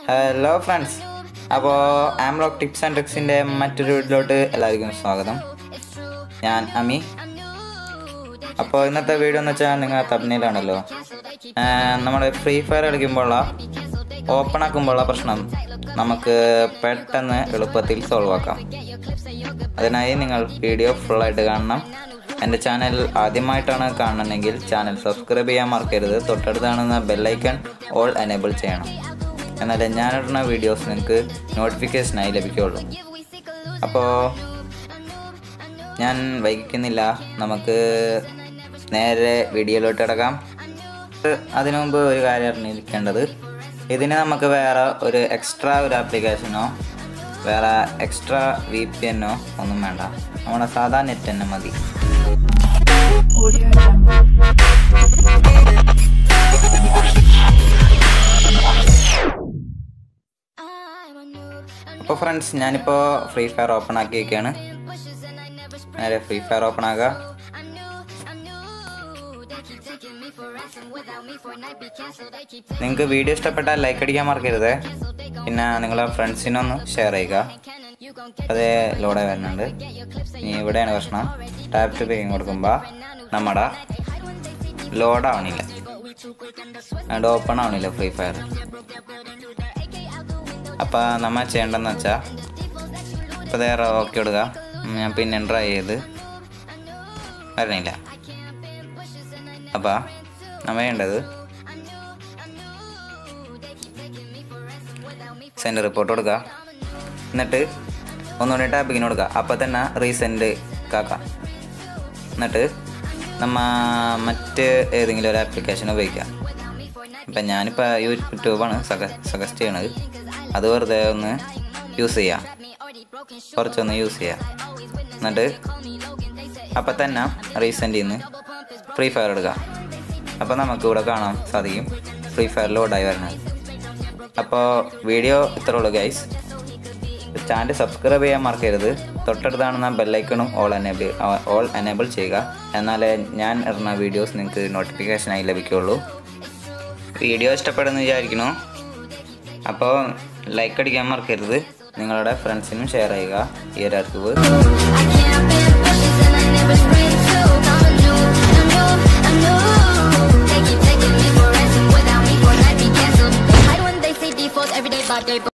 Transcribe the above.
Hello friends അപ്പോൾ ആംറോക്ക് tips and ട്രിക്സിൻ്റെ മറ്റൊരു വീട്ടിലോട്ട് എല്ലാവർക്കും സ്വാഗതം ഞാൻ അമി അപ്പോൾ ഇന്നത്തെ വീഡിയോ എന്ന് വെച്ചാൽ നിങ്ങൾ തബ്നയിലാണല്ലോ നമ്മൾ ഫ്രീ ഫയർ കളിക്കുമ്പോഴുള്ള ഓപ്പൺ ആക്കുമ്പോഴുള്ള പ്രശ്നം നമുക്ക് പെട്ടെന്ന് എളുപ്പത്തിൽ സോൾവ് ആക്കാം അതിനായി നിങ്ങൾ വീഡിയോ ഫുള്ളായിട്ട് കാണണം എൻ്റെ ചാനൽ ആദ്യമായിട്ടാണ് കാണണമെങ്കിൽ ചാനൽ സബ്സ്ക്രൈബ് ചെയ്യാൻ മറക്കരുത് തൊട്ടടുത്ത് കാണുന്ന ബെല്ലൈക്കൺ ഓൾ എനേബിൾ ചെയ്യണം എന്നാലേ ഞാനിടുന്ന വീഡിയോസ് നിങ്ങൾക്ക് നോട്ടിഫിക്കേഷനായി ലഭിക്കുകയുള്ളൂ അപ്പോൾ ഞാൻ വൈകിക്കുന്നില്ല നമുക്ക് നേരെ വീഡിയോയിലോട്ട് കിടക്കാം അതിനു മുമ്പ് ഒരു കാര്യം അറിഞ്ഞിരിക്കേണ്ടത് ഇതിന് നമുക്ക് വേറെ ഒരു എക്സ്ട്രാ ഒരു ആപ്ലിക്കേഷനോ വേറെ എക്സ്ട്രാ വി പി എന്നോ ഒന്നും വേണ്ട നമ്മുടെ സാധാ നെറ്റ് തന്നെ മതി അപ്പോൾ ഫ്രണ്ട്സ് ഞാനിപ്പോൾ ഫ്രീ ഫയർ ഓപ്പൺ ആക്കി വയ്ക്കുകയാണ് നേരെ ഫ്രീ ഫയർ ഓപ്പൺ ആക്കുക നിങ്ങൾക്ക് വീഡിയോ ഇഷ്ടപ്പെട്ടാൽ ലൈക്ക് അടിക്കാൻ മറക്കരുത് പിന്നെ നിങ്ങളെ ഫ്രണ്ട്സിനൊന്ന് ഷെയർ ചെയ്യുക അതേ ലോഡായി വരുന്നുണ്ട് ഇനി ഇവിടെയാണ് പ്രശ്നം ടാപ്പ് ടു പേയും കൊടുക്കുമ്പോൾ നമ്മുടെ ലോഡാവണില്ല അതുകൊണ്ട് ഓപ്പൺ ആവണില്ല ഫ്രീ ഫയർ അപ്പോൾ നമ്മൾ ചെയ്യേണ്ടതെന്ന് വെച്ചാൽ ഇപ്പോൾ നേരെ ഓക്കെ ഇടുക ഞാൻ പിന്നെ ട്രൈ ചെയ്ത് വരണില്ല അപ്പോൾ നമ്മൾ ചെയ്യേണ്ടത് സെൻഡ് റിപ്പോർട്ട് കൊടുക്കുക എന്നിട്ട് ഒന്നുകൂടി ടാപ്പിങ്ങിന് കൊടുക്കുക അപ്പോൾ തന്നെ റീസെൻഡ് കാക്കാം എന്നിട്ട് നമ്മ മറ്റ് ഏതെങ്കിലും ഒരു ആപ്ലിക്കേഷൻ ഉപയോഗിക്കാം ഇപ്പം ഞാനിപ്പോൾ യൂട്യൂബാണ് സജ സജസ്റ്റ് ചെയ്യണത് അത് വെറുതെ ഒന്ന് യൂസ് ചെയ്യാം കുറച്ചൊന്ന് യൂസ് ചെയ്യാം എന്നിട്ട് അപ്പം തന്നെ റീസെൻ്റ് നിന്ന് ഫ്രീ ഫയർ എടുക്കാം അപ്പോൾ നമുക്ക് ഇവിടെ കാണാൻ സാധിക്കും ഫ്രീ ഫയർ ലോഡായി വരുന്നത് അപ്പോൾ വീഡിയോ ഇത്രേ ഉള്ളൂ ഗൈസ് ചാനൽ സബ്സ്ക്രൈബ് ചെയ്യാൻ മറക്കരുത് തൊട്ടടുത്താണെന്ന ബെല്ലൈക്കണും ഓൾ എനേബിൾ ഓൾ എനേബിൾ ചെയ്യുക എന്നാലേ ഞാൻ ഇടുന്ന വീഡിയോസ് നിങ്ങൾക്ക് നോട്ടിഫിക്കേഷനായി ലഭിക്കുകയുള്ളൂ വീഡിയോ ഇഷ്ടപ്പെടുന്നു വിചാരിക്കുന്നു അപ്പോൾ ലൈക്ക് അടിക്കാൻ മറക്കരുത് നിങ്ങളുടെ ഫ്രണ്ട്സിനും ഷെയർ ചെയ്യുക ഈ ഒരു അറിവ് I can't bear pushes and I never scream too. I knew, I knew, I knew. They keep taking me for ransom without me for life be cancelled. They hide when they see defaults every day, but they.